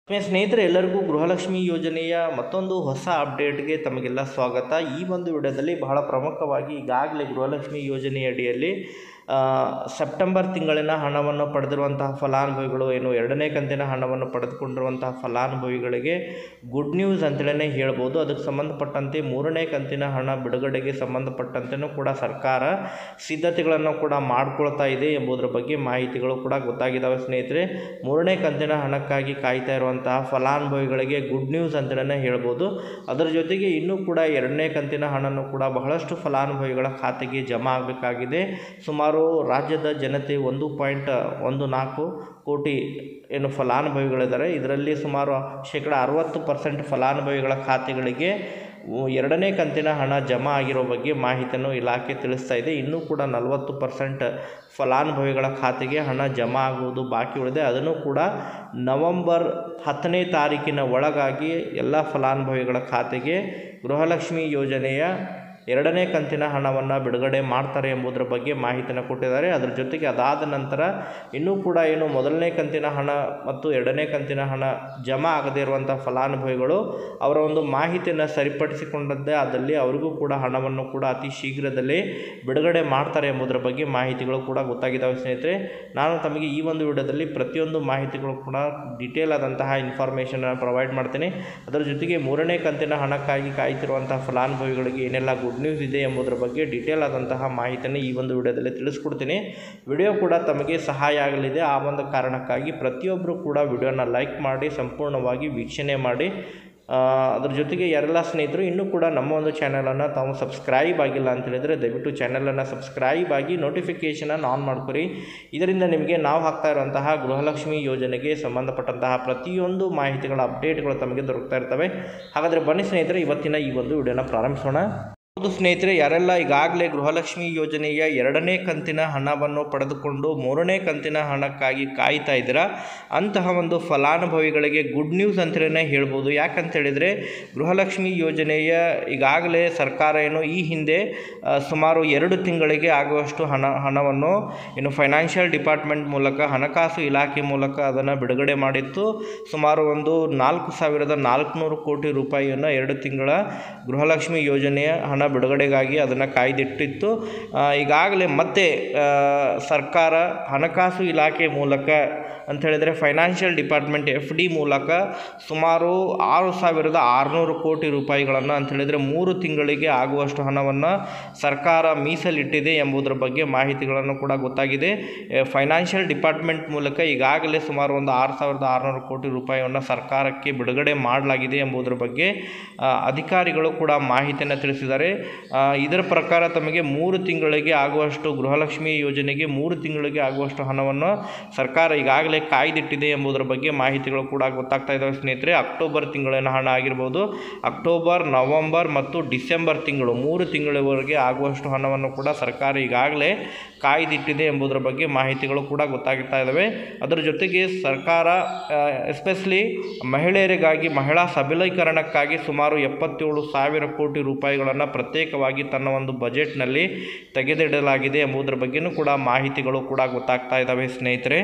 ಆತ್ಮೀಯ ಸ್ನೇಹಿತರೆ ಎಲ್ಲರಿಗೂ ಗೃಹಲಕ್ಷ್ಮಿ ಯೋಜನೆಯ ಮತ್ತೊಂದು ಹೊಸ ಅಪ್ಡೇಟ್ಗೆ ತಮಗೆಲ್ಲ ಸ್ವಾಗತ ಈ ಒಂದು ವಿಡಿಯೋದಲ್ಲಿ ಬಹಳ ಪ್ರಮುಖವಾಗಿ ಈಗಾಗಲೇ ಗೃಹಲಕ್ಷ್ಮಿ ಯೋಜನೆಯ ಅಡಿಯಲ್ಲಿ ಆ, ಸೆಪ್ಟೆಂಬರ್ ತಿಂಗಳಿನ ಹಣವನ್ನು ಪಡೆದಿರುವಂತಹ ಫಲಾನುಭವಿಗಳು ಏನು ಎರಡನೇ ಕಂತಿನ ಹಣವನ್ನು ಪಡೆದುಕೊಂಡಿರುವಂತಹ ಫಲಾನುಭವಿಗಳಿಗೆ ಗುಡ್ ನ್ಯೂಸ್ ಅಂತಲೇ ಹೇಳ್ಬೋದು ಅದಕ್ಕೆ ಸಂಬಂಧಪಟ್ಟಂತೆ ಮೂರನೇ ಕಂತಿನ ಹಣ ಬಿಡುಗಡೆಗೆ ಸಂಬಂಧಪಟ್ಟಂತೆಯೂ ಕೂಡ ಸರ್ಕಾರ ಸಿದ್ಧತೆಗಳನ್ನು ಕೂಡ ಮಾಡ್ಕೊಳ್ತಾ ಇದೆ ಎಂಬುದರ ಬಗ್ಗೆ ಮಾಹಿತಿಗಳು ಕೂಡ ಗೊತ್ತಾಗಿದ್ದಾವೆ ಸ್ನೇಹಿತರೆ ಮೂರನೇ ಕಂತಿನ ಹಣಕ್ಕಾಗಿ ಕಾಯ್ತಾ ಇರುವಂತಹ ಫಲಾನುಭವಿಗಳಿಗೆ ಗುಡ್ ನ್ಯೂಸ್ ಅಂತಲೇ ಹೇಳ್ಬೋದು ಅದರ ಜೊತೆಗೆ ಇನ್ನೂ ಕೂಡ ಎರಡನೇ ಕಂತಿನ ಹಣನೂ ಕೂಡ ಬಹಳಷ್ಟು ಫಲಾನುಭವಿಗಳ ಖಾತೆಗೆ ಜಮಾ ಆಗಬೇಕಾಗಿದೆ ಸುಮಾರು ರಾಜ್ಯದ ಜನತೆ ಒಂದು ಪಾಯಿಂಟ್ ಒಂದು ನಾಲ್ಕು ಕೋಟಿ ಏನು ಫಲಾನುಭವಿಗಳಿದ್ದಾರೆ ಇದರಲ್ಲಿ ಸುಮಾರು ಶೇಕಡ ಅರವತ್ತು ಪರ್ಸೆಂಟ್ ಫಲಾನುಭವಿಗಳ ಖಾತೆಗಳಿಗೆ ಉ- ಎರಡನೇ ಕಂತಿನ ಹಣ ಜಮಾ ಆಗಿರೋ ಬಗ್ಗೆ ಮಾಹಿತಿಯನ್ನು ಇಲಾಖೆ ತಿಳಿಸ್ತಾ ಇದೆ ಇನ್ನೂ ಕೂಡ ನಲವತ್ತು ಪರ್ಸೆಂಟ್ ಫಲಾನುಭವಿಗಳ ಖಾತೆಗೆ ಹಣ ಜಮಾ ಆಗುವುದು ಬಾಕಿ ಉಳಿದೆ ಅದನ್ನು ಕೂಡ ನವಂಬರ್ ಹತ್ತನೇ ತಾರೀಕಿನ ಒಳಗಾಗಿ ಎಲ್ಲ ಫಲಾನುಭವಿಗಳ ಖಾತೆಗೆ ಗೃಹಲಕ್ಷ್ಮಿ ಯೋಜನೆಯ ಎರಡನೇ ಕಂತಿನ ಹಣವನ್ನು ಬಿಡುಗಡೆ ಮಾಡ್ತಾರೆ ಎಂಬುದರ ಬಗ್ಗೆ ಮಾಹಿತಿಯನ್ನು ಕೊಟ್ಟಿದ್ದಾರೆ ಅದರ ಜೊತೆಗೆ ಅದಾದ ನಂತರ ಇನ್ನೂ ಕೂಡ ಏನು ಮೊದಲನೇ ಕಂತಿನ ಹಣ ಮತ್ತು ಎರಡನೇ ಕಂತಿನ ಹಣ ಜಮಾ ಆಗದೇ ಇರುವಂಥ ಫಲಾನುಭವಿಗಳು ಅವರ ಒಂದು ಮಾಹಿತಿಯನ್ನು ಸರಿಪಡಿಸಿಕೊಂಡದ್ದೇ ಆದಲ್ಲಿ ಅವರಿಗೂ ಕೂಡ ಹಣವನ್ನು ಕೂಡ ಅತಿ ಶೀಘ್ರದಲ್ಲೇ ಬಿಡುಗಡೆ ಮಾಡ್ತಾರೆ ಎಂಬುದರ ಬಗ್ಗೆ ಮಾಹಿತಿಗಳು ಕೂಡ ಗೊತ್ತಾಗಿದ್ದಾವೆ ಸ್ನೇಹಿತರೆ ನಾನು ತಮಗೆ ಈ ಒಂದು ವಿಡಿಯೋದಲ್ಲಿ ಪ್ರತಿಯೊಂದು ಮಾಹಿತಿಗಳು ಕೂಡ ಡಿಟೇಲ್ ಆದಂತಹ ಇನ್ಫಾರ್ಮೇಷನ್ ಪ್ರೊವೈಡ್ ಮಾಡ್ತೀನಿ ಅದರ ಜೊತೆಗೆ ಮೂರನೇ ಕಂತಿನ ಹಣಕ್ಕಾಗಿ ಕಾಯ್ತಿರುವಂತಹ ಫಲಾನುಭವಿಗಳಿಗೆ ಏನೆಲ್ಲ ಗುಡ್ ನ್ಯೂಸ್ ಇದೆ ಎಂಬುದರ ಬಗ್ಗೆ ಡಿಟೇಲ್ ಆದಂತಹ ಮಾಹಿತಿಯನ್ನು ಈ ಒಂದು ವಿಡಿಯೋದಲ್ಲಿ ತಿಳಿಸ್ಕೊಡ್ತೀನಿ ವಿಡಿಯೋ ಕೂಡ ತಮಗೆ ಸಹಾಯ ಆಗಲಿದೆ ಆ ಒಂದು ಕಾರಣಕ್ಕಾಗಿ ಪ್ರತಿಯೊಬ್ಬರು ಕೂಡ ವಿಡಿಯೋನ ಲೈಕ್ ಮಾಡಿ ಸಂಪೂರ್ಣವಾಗಿ ವೀಕ್ಷಣೆ ಮಾಡಿ ಆ, ಅದ್ರ ಜೊತೆಗೆ ಯಾರೆಲ್ಲ ಸ್ನೇಹಿತರು ಇನ್ನೂ ಕೂಡ ನಮ್ಮ ಒಂದು ಚಾನಲನ್ನು ತಾವು ಸಬ್ಸ್ಕ್ರೈಬ್ ಆಗಿಲ್ಲ ಅಂತ ಹೇಳಿದರೆ ದಯವಿಟ್ಟು ಚಾನಲನ್ನು ಸಬ್ಸ್ಕ್ರೈಬ್ ಆಗಿ ನೋಟಿಫಿಕೇಷನನ್ನು ಆನ್ ಮಾಡ್ಕೊರಿ ಇದರಿಂದ ನಿಮಗೆ ನಾವು ಹಾಕ್ತಾ ಇರುವಂತಹ ಗೃಹಲಕ್ಷ್ಮಿ ಯೋಜನೆಗೆ ಸಂಬಂಧಪಟ್ಟಂತಹ ಪ್ರತಿಯೊಂದು ಮಾಹಿತಿಗಳ ಅಪ್ಡೇಟ್ಗಳು ತಮಗೆ ದೊರಕ್ತಾ ಇರ್ತವೆ ಹಾಗಾದರೆ ಬನ್ನಿ ಸ್ನೇಹಿತರೆ ಇವತ್ತಿನ ಈ ಒಂದು ವಿಡಿಯೋನ ಪ್ರಾರಂಭಿಸೋಣ ಹೌದು ಸ್ನೇಹಿತರೆ ಯಾರೆಲ್ಲ ಈಗಾಗಲೇ ಗೃಹಲಕ್ಷ್ಮಿ ಯೋಜನೆಯ ಎರಡನೇ ಕಂತಿನ ಹಣವನ್ನು ಪಡೆದುಕೊಂಡು ಮೂರನೇ ಕಂತಿನ ಹಣಕ್ಕಾಗಿ ಕಾಯ್ತಾ ಇದ್ದೀರಾ ಅಂತಹ ಒಂದು ಫಲಾನುಭವಿಗಳಿಗೆ ಗುಡ್ ನ್ಯೂಸ್ ಅಂತಲೇ ಹೇಳ್ಬೋದು ಯಾಕಂತ ಹೇಳಿದರೆ ಗೃಹಲಕ್ಷ್ಮಿ ಯೋಜನೆಯ ಈಗಾಗಲೇ ಸರ್ಕಾರ ಏನು ಈ ಹಿಂದೆ ಆ, ಸುಮಾರು ಎರಡು ತಿಂಗಳಿಗೆ ಆಗುವಷ್ಟು ಹಣ ಹಣವನ್ನು ಏನು ಫೈನಾನ್ಷಿಯಲ್ ಡಿಪಾರ್ಟ್ಮೆಂಟ್ ಮೂಲಕ ಹಣಕಾಸು ಇಲಾಖೆ ಮೂಲಕ ಅದನ್ನು ಬಿಡುಗಡೆ ಮಾಡಿತ್ತು ಸುಮಾರು ಒಂದು ನಾಲ್ಕು ಸಾವಿರದ ನಾಲ್ಕುನೂರು ಕೋಟಿ ರೂಪಾಯಿಯನ್ನು ಎರಡು ತಿಂಗಳ ಗೃಹಲಕ್ಷ್ಮಿ ಯೋಜನೆಯ ಹಣ ಬಿಡುಗಡೆಗಾಗಿ ಅದನ್ನು ಕಾಯ್ದಿಟ್ಟಿತ್ತು ಆ, ಈಗಾಗಲೇ ಮತ್ತೆ ಆ, ಸರ್ಕಾರ ಹಣಕಾಸು ಇಲಾಖೆ ಮೂಲಕ ಅಂತ ಹೇಳಿದರೆ ಫೈನಾನ್ಷಿಯಲ್ ಡಿಪಾರ್ಟ್ಮೆಂಟ್ ಎಫ್ ಡಿ ಮೂಲಕ ಸುಮಾರು ಆರು ಸಾವಿರದ ಆರುನೂರು ಕೋಟಿ ರೂಪಾಯಿಗಳನ್ನು ಅಂತ ಹೇಳಿದರೆ ಮೂರು ತಿಂಗಳಿಗೆ ಆಗುವಷ್ಟು ಹಣವನ್ನು ಸರ್ಕಾರ ಮೀಸಲಿಟ್ಟಿದೆ ಎಂಬುದರ ಬಗ್ಗೆ ಮಾಹಿತಿಗಳನ್ನು ಕೂಡ ಗೊತ್ತಾಗಿದೆ ಫೈನಾನ್ಷಿಯಲ್ ಡಿಪಾರ್ಟ್ಮೆಂಟ್ ಮೂಲಕ ಈಗಾಗಲೇ ಸುಮಾರು ಒಂದು ಆರು ಸಾವಿರದ ಆರುನೂರು ಕೋಟಿ ರೂಪಾಯಿಯನ್ನು ಸರ್ಕಾರಕ್ಕೆ ಬಿಡುಗಡೆ ಮಾಡಲಾಗಿದೆ ಎಂಬುದರ ಬಗ್ಗೆ ಆ, ಅಧಿಕಾರಿಗಳು ಕೂಡ ಮಾಹಿತಿಯನ್ನು ತಿಳಿಸಿದ್ದಾರೆ ಆ, ಇದರ ಪ್ರಕಾರ ತಮಗೆ ಮೂರು ತಿಂಗಳಿಗೆ ಆಗುವಷ್ಟು ಗೃಹಲಕ್ಷ್ಮಿ ಯೋಜನೆಗೆ ಮೂರು ತಿಂಗಳಿಗೆ ಆಗುವಷ್ಟು ಹಣವನ್ನು ಸರ್ಕಾರ ಈಗಾಗಲೇ ಕಾಯ್ದಿಟ್ಟಿದೆ ಎಂಬುದರ ಬಗ್ಗೆ ಮಾಹಿತಿಗಳು ಕೂಡ ಗೊತ್ತಾಗ್ತಾ ಇದ್ದಾವೆ ಸ್ನೇಹಿತರೆ ಅಕ್ಟೋಬರ್ ತಿಂಗಳಿನ ಹಣ ಆಗಿರ್ಬೋದು ಅಕ್ಟೋಬರ್ ನವಂಬರ್ ಮತ್ತು ಡಿಸೆಂಬರ್ ತಿಂಗಳು ಮೂರು ತಿಂಗಳವರೆಗೆ ಆಗುವಷ್ಟು ಹಣವನ್ನು ಕೂಡ ಸರ್ಕಾರ ಈಗಾಗಲೇ ಕಾಯ್ದಿಟ್ಟಿದೆ ಎಂಬುದರ ಬಗ್ಗೆ ಮಾಹಿತಿಗಳು ಕೂಡ ಗೊತ್ತಾಗ್ತಾ ಇದ್ದಾವೆ ಅದರ ಜೊತೆಗೆ ಸರ್ಕಾರ ಎಸ್ಪೆಷಲಿ ಮಹಿಳೆಯರಿಗಾಗಿ ಮಹಿಳಾ ಸಬಲೀಕರಣಕ್ಕಾಗಿ ಸುಮಾರು ಎಪ್ಪತ್ತೇಳು ಸಾವಿರ ಕೋಟಿ ರೂಪಾಯಿಗಳನ್ನು ಪ್ರತ್ಯೇಕವಾಗಿ ತನ್ನ ಒಂದು ಬಜೆಟ್ನಲ್ಲಿ ತೆಗೆದಿಡಲಾಗಿದೆ ಎಂಬುದರ ಬಗ್ಗೆಯೂ ಕೂಡ ಮಾಹಿತಿಗಳು ಕೂಡ ಗೊತ್ತಾಗ್ತಾ ಇದ್ದಾವೆ ಸ್ನೇಹಿತರೆ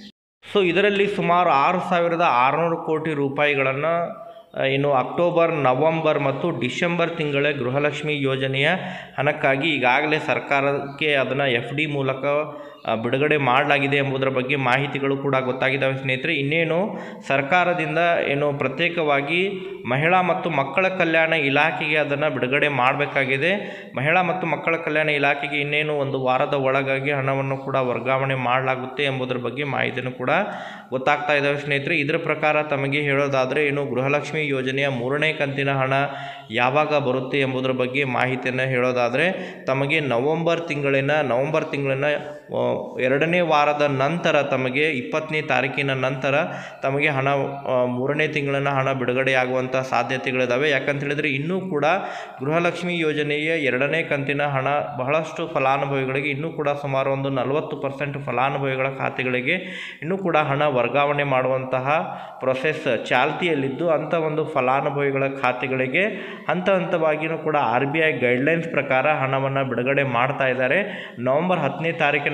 ಸೊ ಇದರಲ್ಲಿ ಸುಮಾರು ಆರು ಸಾವಿರದ ಆರುನೂರು ಕೋಟಿ ರೂಪಾಯಿಗಳನ್ನು ಆ, ಇನ್ನು ಅಕ್ಟೋಬರ್ ನವಂಬರ್ ಮತ್ತು ಡಿಸೆಂಬರ್ ತಿಂಗಳ ಗೃಹಲಕ್ಷ್ಮಿ ಯೋಜನೆಯ ಹಣಕ್ಕಾಗಿ ಈಗಾಗಲೇ ಸರ್ಕಾರಕ್ಕೆ ಅದನ್ನು ಎಫ್ ಡಿ ಮೂಲಕ ಆ, ಬಿಡುಗಡೆ ಮಾಡಲಾಗಿದೆ ಎಂಬುದರ ಬಗ್ಗೆ ಮಾಹಿತಿಗಳು ಕೂಡ ಗೊತ್ತಾಗಿದ್ದಾವೆ ಸ್ನೇಹಿತರೆ ಇನ್ನೇನು ಸರ್ಕಾರದಿಂದ ಏನು ಪ್ರತ್ಯೇಕವಾಗಿ ಮಹಿಳಾ ಮತ್ತು ಮಕ್ಕಳ ಕಲ್ಯಾಣ ಇಲಾಖೆಗೆ ಅದನ್ನು ಬಿಡುಗಡೆ ಮಾಡಬೇಕಾಗಿದೆ ಮಹಿಳಾ ಮತ್ತು ಮಕ್ಕಳ ಕಲ್ಯಾಣ ಇಲಾಖೆಗೆ ಇನ್ನೇನು ಒಂದು ವಾರದ ಒಳಗಾಗಿ ಹಣವನ್ನು ಕೂಡ ವರ್ಗಾವಣೆ ಮಾಡಲಾಗುತ್ತೆ ಎಂಬುದರ ಬಗ್ಗೆ ಮಾಹಿತಿಯನ್ನು ಕೂಡ ಗೊತ್ತಾಗ್ತಾ ಇದ್ದಾವೆ ಸ್ನೇಹಿತರೆ ಇದರ ಪ್ರಕಾರ ತಮಗೆ ಹೇಳೋದಾದರೆ ಏನು ಗೃಹಲಕ್ಷ್ಮಿ ಯೋಜನೆಯ ಮೂರನೇ ಕಂತಿನ ಹಣ ಯಾವಾಗ ಬರುತ್ತೆ ಎಂಬುದರ ಬಗ್ಗೆ ಮಾಹಿತಿಯನ್ನು ಹೇಳೋದಾದರೆ ತಮಗೆ ನವಂಬರ್ ತಿಂಗಳಿನ ನವಂಬರ್ ತಿಂಗಳಿನ ಆ, ಎರಡನೇ ವಾರದ ನಂತರ ತಮಗೆ ಇಪ್ಪತ್ತನೇ ತಾರೀಕಿನ ನಂತರ ತಮಗೆ ಹಣ ಆ, ಮೂರನೇ ತಿಂಗಳಿನ ಹಣ ಬಿಡುಗಡೆಯಾಗುವಂಥ ಸಾಧ್ಯತೆಗಳಿದ್ದಾವೆ ಯಾಕಂತ ಹೇಳಿದರೆ ಇನ್ನೂ ಕೂಡ ಗೃಹಲಕ್ಷ್ಮಿ ಯೋಜನೆಯ ಎರಡನೇ ಕಂತಿನ ಹಣ ಬಹಳಷ್ಟು ಫಲಾನುಭವಿಗಳಿಗೆ ಇನ್ನೂ ಕೂಡ ಸುಮಾರು ಒಂದು ನಲವತ್ತು ಪರ್ಸೆಂಟ್ ಫಲಾನುಭವಿಗಳ ಖಾತೆಗಳಿಗೆ ಇನ್ನೂ ಕೂಡ ಹಣ ವರ್ಗಾವಣೆ ಮಾಡುವಂತಹ ಪ್ರೊಸೆಸ್ ಚಾಲ್ತಿಯಲ್ಲಿದ್ದು ಅಂಥ ಒಂದು ಫಲಾನುಭವಿಗಳ ಖಾತೆಗಳಿಗೆ ಹಂತ ಹಂತವಾಗಿಯೂ ಕೂಡ ಆರ್ ಬಿ ಐ ಗೈಡ್ಲೈನ್ಸ್ ಪ್ರಕಾರ ಹಣವನ್ನು ಬಿಡುಗಡೆ ಮಾಡ್ತಾ ಇದ್ದಾರೆ ನವಂಬರ್ ಹತ್ತನೇ ತಾರೀಕಿನ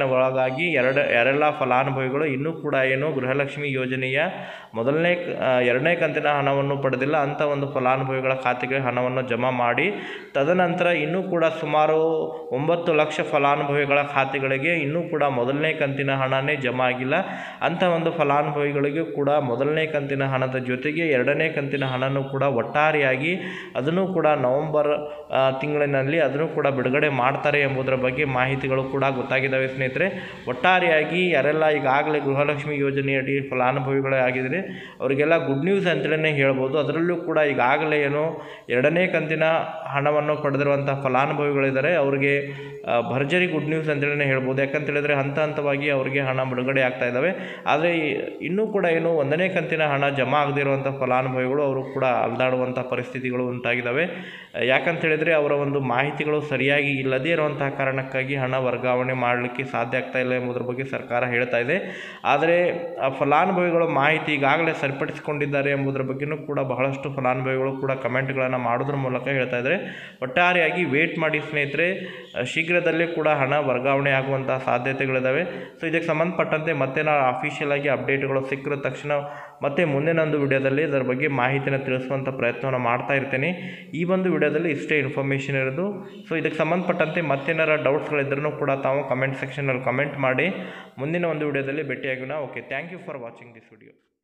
ತಾರೀಕಿನ ಒಳಗಾಗಿ ಎರಡು ಯಾರೆಲ್ಲ ಫಲಾನುಭವಿಗಳು ಇನ್ನೂ ಕೂಡ ಏನು ಗೃಹಲಕ್ಷ್ಮಿ ಯೋಜನೆಯ ಮೊದಲನೇ ಆ, ಎರಡನೇ ಕಂತಿನ ಹಣವನ್ನು ಪಡೆದಿಲ್ಲ ಅಂಥ ಒಂದು ಫಲಾನುಭವಿಗಳ ಖಾತೆಗೆ ಹಣವನ್ನು ಜಮಾ ಮಾಡಿ ತದನಂತರ ಇನ್ನೂ ಕೂಡ ಸುಮಾರು ಒಂಬತ್ತು ಲಕ್ಷ ಫಲಾನುಭವಿಗಳ ಖಾತೆಗಳಿಗೆ ಇನ್ನೂ ಕೂಡ ಮೊದಲನೇ ಕಂತಿನ ಹಣನೇ ಜಮಾ ಆಗಿಲ್ಲ ಅಂಥ ಒಂದು ಫಲಾನುಭವಿಗಳಿಗೂ ಕೂಡ ಮೊದಲನೇ ಕಂತಿನ ಹಣದ ಜೊತೆಗೆ ಎರಡನೇ ಕಂತಿನ ಹಣನೂ ಕೂಡ ಒಟ್ಟಾರೆಯಾಗಿ ಅದನ್ನು ಕೂಡ ನವೆಂಬರ್ ಆ, ತಿಂಗಳಿನಲ್ಲಿ ಅದನ್ನು ಕೂಡ ಬಿಡುಗಡೆ ಮಾಡ್ತಾರೆ ಎಂಬುದರ ಬಗ್ಗೆ ಮಾಹಿತಿಗಳು ಕೂಡ ಗೊತ್ತಾಗಿದ್ದಾವೆ ಸ್ನೇಹಿತರೆ ಒಟ್ಟಾರೆಯಾಗಿ ಯಾರೆಲ್ಲ ಈಗಾಗಲೇ ಗೃಹಲಕ್ಷ್ಮಿ ಯೋಜನೆಯಡಿ ಫಲಾನುಭವಿಗಳೇ ಆಗಿದ್ದಾರೆ ಅವರಿಗೆಲ್ಲ ಗುಡ್ ನ್ಯೂಸ್ ಅಂತಲೇ ಹೇಳ್ಬೋದು ಅದರಲ್ಲೂ ಕೂಡ ಈಗಾಗಲೇ ಏನು ಎರಡನೇ ಕಂತಿನ ಹಣವನ್ನು ಪಡೆದಿರುವಂಥ ಫಲಾನುಭವಿಗಳಿದ್ದಾರೆ ಅವರಿಗೆ ಆ, ಭರ್ಜರಿ ಗುಡ್ ನ್ಯೂಸ್ ಅಂತಲೇ ಹೇಳ್ಬೋದು ಯಾಕಂತ ಹೇಳಿದ್ರೆ ಹಂತ ಹಂತವಾಗಿ ಅವರಿಗೆ ಹಣ ಬಿಡುಗಡೆ ಆಗ್ತಾ ಇದ್ದಾವೆ ಆದರೆ ಈ- ಇನ್ನೂ ಕೂಡ ಏನು ಒಂದನೇ ಕಂತಿನ ಹಣ ಜಮಾ ಆಗದಿರುವಂಥ ಫಲಾನುಭವಿಗಳು ಅವರು ಕೂಡ ಅಲ್ದಾಡುವಂಥ ಪರಿಸ್ಥಿತಿಗಳು ಉಂಟಾಗಿದ್ದಾವೆ ಯಾಕಂತ ಹೇಳಿದರೆ ಅವರ ಒಂದು ಮಾಹಿತಿಗಳು ಸರಿಯಾಗಿ ಇಲ್ಲದೇ ಇರುವಂತಹ ಕಾರಣಕ್ಕಾಗಿ ಹಣ ವರ್ಗಾವಣೆ ಮಾಡಲಿಕ್ಕೆ ಸಾಧ್ಯ ಆಗ್ತಾ ಇಲ್ಲ ಎಂಬುದರ ಬಗ್ಗೆ ಸರ್ಕಾರ ಹೇಳ್ತಾ ಇದೆ ಆದರೆ ಆ ಫಲಾನುಭವಿಗಳ ಮಾಹಿತಿ ಈಗಾಗಲೇ ಸರಿಪಡಿಸಿಕೊಂಡಿದ್ದಾರೆ ಎಂಬುದರ ಬಗ್ಗೆಯೂ ಕೂಡ ಬಹಳಷ್ಟು ಫಲಾನುಭವಿಗಳು ಕೂಡ ಕಮೆಂಟ್ಗಳನ್ನು ಮಾಡೋದ್ರ ಮೂಲಕ ಹೇಳ್ತಾ ಇದ್ದಾರೆ ಒಟ್ಟಾರೆಯಾಗಿ ವೇಟ್ ಮಾಡಿ ಸ್ನೇಹಿತರೆ ಆ, ಶೀಘ್ರದಲ್ಲೇ ಕೂಡ ಹಣ ವರ್ಗಾವಣೆ ಆಗುವಂತಹ ಸಾಧ್ಯತೆಗಳಿದ್ದಾವೆ ಸೊ ಇದಕ್ಕೆ ಸಂಬಂಧಪಟ್ಟಂತೆ ಮತ್ತೆ ನಾನು ಅಫಿಷಿಯಲ್ ಆಗಿ ಅಪ್ಡೇಟ್ಗಳು ಸಿಕ್ಕಿದ ತಕ್ಷಣ ಮತ್ತೆ ಮುಂದಿನ ಒಂದು ವಿಡಿಯೋದಲ್ಲಿ ಇದರ ಬಗ್ಗೆ ಮಾಹಿತಿನ ತಿಳಿಸುವಂಥ ಪ್ರಯತ್ನವನ್ನು ಮಾಡ್ತಾ ಇರ್ತೇನೆ ಈ ಒಂದು ವಿಡಿಯೋದಲ್ಲಿ ಇಷ್ಟೇ ಇನ್ಫಾರ್ಮೇಷನ್ ಇರೋದು ಸೊ ಇದಕ್ಕೆ ಸಂಬಂಧಪಟ್ಟಂತೆ ಮತ್ತೇನಾರ ಡೌಟ್ಸ್ಗಳಿದ್ರೂ ಕೂಡ ತಾವು ಕಮೆಂಟ್ ಸೆಕ್ಷನಲ್ಲಿ ಕಮೆಂಟ್ ಮಾಡಿ ಮುಂದಿನ ಒಂದು ವಿಡಿಯೋದಲ್ಲಿ ಭೇಟಿಯಾಗೋಣ okay thank you for watching this video